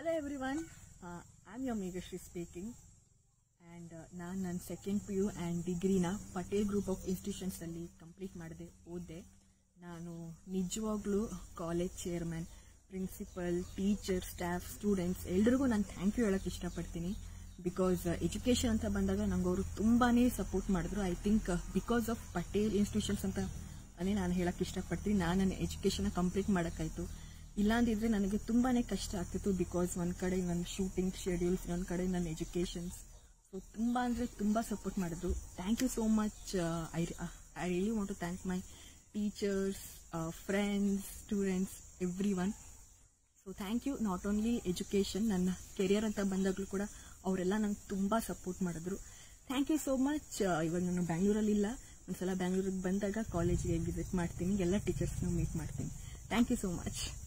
hello everyone I am your Meghashree speaking and ನಾನು ನನ್ನ second P U and ಡಿಗ್ರಿನ Patel group of ಇನ್ಸ್ಟಿಟ್ಯೂಷನ್ಸಲ್ಲಿ complete ಮಾಡಿದೆ ಓದಿದೆ ನಾನು ನಿಜವಾಗ್ಲೂ college chairman principal teacher staff students ಎಲ್ರಿಗೂ ನಾನು ಥ್ಯಾಂಕ್ ಯು ಹೇಳೋಕ್ಕೆ ಇಷ್ಟಪಡ್ತೀನಿ ಬಿಕಾಸ್ ಎಜುಕೇಷನ್ ಅಂತ ಬಂದಾಗ ನಂಗೆ ಅವರು ತುಂಬಾ ಸಪೋರ್ಟ್ ಮಾಡಿದ್ರು I think because of Patel institutions ಅಂತ ಅನೇ ನಾನು ಹೇಳಕ್ಕೆ ಇಷ್ಟಪಡ್ತೀನಿ ನಾನು ನನ್ನ ಎಜುಕೇಷನ್ನ ಕಂಪ್ಲೀಟ್ ಮಾಡೋಕ್ಕಾಯ್ತು ಇಲ್ಲಾಂದಿದ್ರೆ ನನಗೆ ತುಂಬಾ ಕಷ್ಟ ಆಗ್ತಿತ್ತು ಬಿಕಾಸ್ ಒಂದು ಕಡೆ ನನ್ನ ಶೂಟಿಂಗ್ ಶೆಡ್ಯೂಲ್ಸ್ ಇನ್ನೊಂದು ಕಡೆ ನನ್ನ ಎಜುಕೇಷನ್ಸ್ ಸೊ ತುಂಬ ಅಂದರೆ ತುಂಬ ಸಪೋರ್ಟ್ ಮಾಡಿದ್ರು thank you so much I I really want to thank my teachers friends students everyone so thank you not only education ನನ್ನ ಕೆರಿಯರ್ ಅಂತ ಬಂದಾಗಲೂ ಕೂಡ ಅವರೆಲ್ಲ ನಂಗೆ ತುಂಬ ಸಪೋರ್ಟ್ ಮಾಡಿದ್ರು ಥ್ಯಾಂಕ್ ಯು ಸೋ ಮಚ್ ಇವಾಗ ನಾನು ಬ್ಯಾಂಗ್ಳೂರಲ್ಲಿಲ್ಲ ಒಂದ್ಸಲ ಬ್ಯಾಂಗ್ಳೂರಿಗೆ ಬಂದಾಗ ಕಾಲೇಜಿಗೆ ವಿಸಿಟ್ ಮಾಡ್ತೀನಿ ಎಲ್ಲ ಟೀಚರ್ಸ್ನ ಮೀಟ್ ಮಾಡ್ತೀನಿ ಥ್ಯಾಂಕ್ ಯು ಸೋ ಮಚ್